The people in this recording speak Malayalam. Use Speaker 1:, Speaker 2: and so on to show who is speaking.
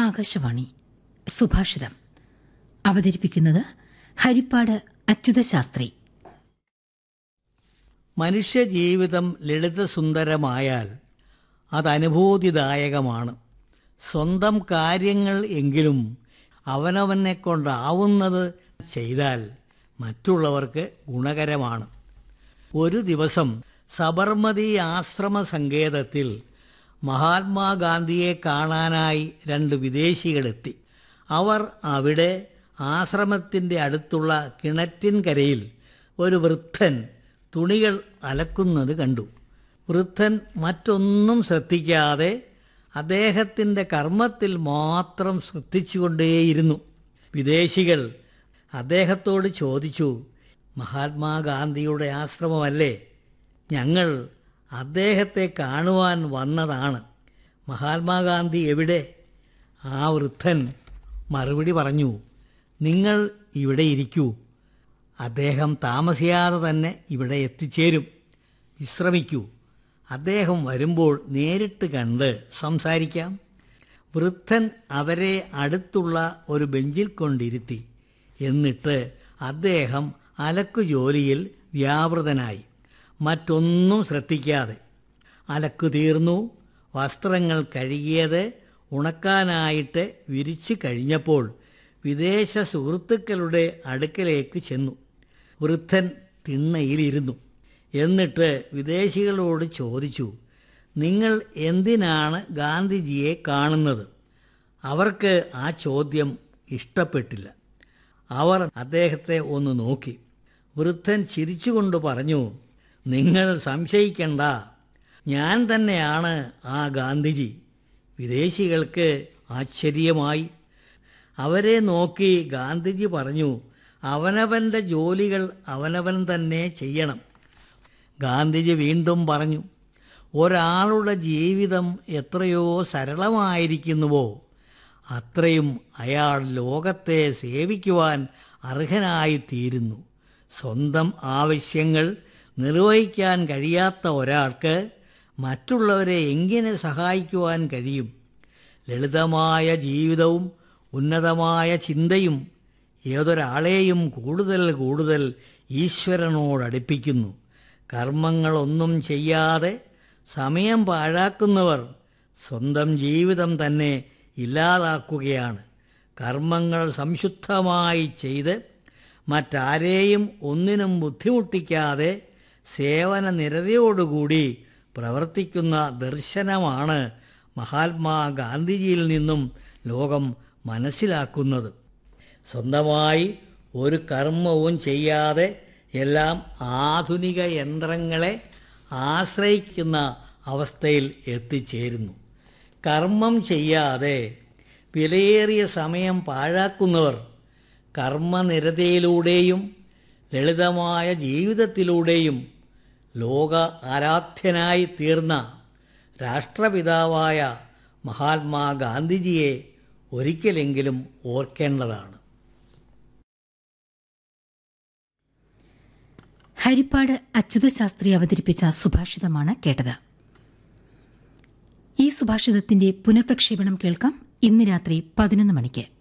Speaker 1: ആകാശവാണി സുഭാഷിതം അവതരിപ്പിക്കുന്നത് ഹരിപ്പാട് അച്യുതശാസ്ത്രി
Speaker 2: മനുഷ്യജീവിതം ലളിതസുന്ദരമായാൽ അത് അനുഭൂതിദായകമാണ് സ്വന്തം കാര്യങ്ങൾ എങ്കിലും അവനവനെ കൊണ്ടാവുന്നത് ചെയ്താൽ മറ്റുള്ളവർക്ക് ഗുണകരമാണ് ഒരു ദിവസം സബർമതി ആശ്രമ സങ്കേതത്തിൽ മഹാത്മാഗാന്ധിയെ കാണാനായി രണ്ട് വിദേശികളെത്തി അവർ അവിടെ ആശ്രമത്തിൻ്റെ അടുത്തുള്ള കിണറ്റിൻകരയിൽ ഒരു വൃദ്ധൻ തുണികൾ അലക്കുന്നത് കണ്ടു വൃദ്ധൻ മറ്റൊന്നും ശ്രദ്ധിക്കാതെ അദ്ദേഹത്തിൻ്റെ കർമ്മത്തിൽ മാത്രം ശ്രദ്ധിച്ചുകൊണ്ടേയിരുന്നു വിദേശികൾ അദ്ദേഹത്തോട് ചോദിച്ചു മഹാത്മാഗാന്ധിയുടെ ആശ്രമമല്ലേ ഞങ്ങൾ അദ്ദേഹത്തെ കാണുവാൻ വന്നതാണ് മഹാത്മാഗാന്ധി എവിടെ ആ വൃദ്ധൻ മറുപടി പറഞ്ഞു നിങ്ങൾ ഇവിടെ ഇരിക്കൂ അദ്ദേഹം താമസിയാതെ തന്നെ ഇവിടെ എത്തിച്ചേരും വിശ്രമിക്കൂ അദ്ദേഹം വരുമ്പോൾ നേരിട്ട് കണ്ട് സംസാരിക്കാം വൃദ്ധൻ അവരെ അടുത്തുള്ള ഒരു ബെഞ്ചിൽ കൊണ്ടിരുത്തി എന്നിട്ട് അദ്ദേഹം അലക്കു ജോലിയിൽ വ്യാപൃതനായി മറ്റൊന്നും ശ്രദ്ധിക്കാതെ അലക്കു തീർന്നു വസ്ത്രങ്ങൾ കഴുകിയത് ഉണക്കാനായിട്ട് വിരിച്ചു കഴിഞ്ഞപ്പോൾ വിദേശ സുഹൃത്തുക്കളുടെ അടുക്കലേക്ക് ചെന്നു വൃദ്ധൻ തിണ്ണയിലിരുന്നു എന്നിട്ട് വിദേശികളോട് ചോദിച്ചു നിങ്ങൾ എന്തിനാണ് ഗാന്ധിജിയെ കാണുന്നത് അവർക്ക് ആ ചോദ്യം ഇഷ്ടപ്പെട്ടില്ല അവർ അദ്ദേഹത്തെ ഒന്ന് നോക്കി വൃദ്ധൻ ചിരിച്ചുകൊണ്ട് പറഞ്ഞു നിങ്ങൾ സംശയിക്കണ്ട ഞാൻ തന്നെയാണ് ആ ഗാന്ധിജി വിദേശികൾക്ക് ആശ്ചര്യമായി അവരെ നോക്കി ഗാന്ധിജി പറഞ്ഞു അവനവൻ്റെ ജോലികൾ അവനവൻ തന്നെ ചെയ്യണം ഗാന്ധിജി വീണ്ടും പറഞ്ഞു ഒരാളുടെ ജീവിതം എത്രയോ സരളമായിരിക്കുന്നുവോ അത്രയും അയാൾ ലോകത്തെ സേവിക്കുവാൻ അർഹനായിത്തീരുന്നു സ്വന്തം ആവശ്യങ്ങൾ നിർവഹിക്കാൻ കഴിയാത്ത ഒരാൾക്ക് മറ്റുള്ളവരെ എങ്ങനെ സഹായിക്കുവാൻ കഴിയും ലളിതമായ ജീവിതവും ഉന്നതമായ ചിന്തയും ഏതൊരാളെയും കൂടുതൽ കൂടുതൽ ഈശ്വരനോടടുപ്പിക്കുന്നു കർമ്മങ്ങളൊന്നും ചെയ്യാതെ സമയം പാഴാക്കുന്നവർ സ്വന്തം ജീവിതം തന്നെ ഇല്ലാതാക്കുകയാണ് കർമ്മങ്ങൾ സംശുദ്ധമായി ചെയ്ത് മറ്റാരെയും ഒന്നിനും ബുദ്ധിമുട്ടിക്കാതെ സേവന നിരതയോടുകൂടി പ്രവർത്തിക്കുന്ന ദർശനമാണ് മഹാത്മാഗാന്ധിജിയിൽ നിന്നും ലോകം മനസ്സിലാക്കുന്നത് സ്വന്തമായി ഒരു കർമ്മവും ചെയ്യാതെ എല്ലാം ആധുനിക യന്ത്രങ്ങളെ ആശ്രയിക്കുന്ന അവസ്ഥയിൽ എത്തിച്ചേരുന്നു കർമ്മം ചെയ്യാതെ വിലയേറിയ സമയം പാഴാക്കുന്നവർ കർമ്മനിരതയിലൂടെയും ലളിതമായ ജീവിതത്തിലൂടെയും ലോക ആരാധ്യനായി തീർന്ന രാഷ്ട്രപിതാവായ മഹാത്മാഗാന്ധിജിയെ ഒരിക്കലെങ്കിലും ഓർക്കേണ്ടതാണ്
Speaker 1: ഹരിപ്പാട് അച്യുതശാസ്ത്രി അവതരിപ്പിച്ച സുഭാഷിതമാണ് കേട്ടത് ഈ സുഭാഷിതത്തിന്റെ പുനഃപ്രക്ഷേപണം കേൾക്കാം ഇന്ന് രാത്രി പതിനൊന്ന് മണിക്ക്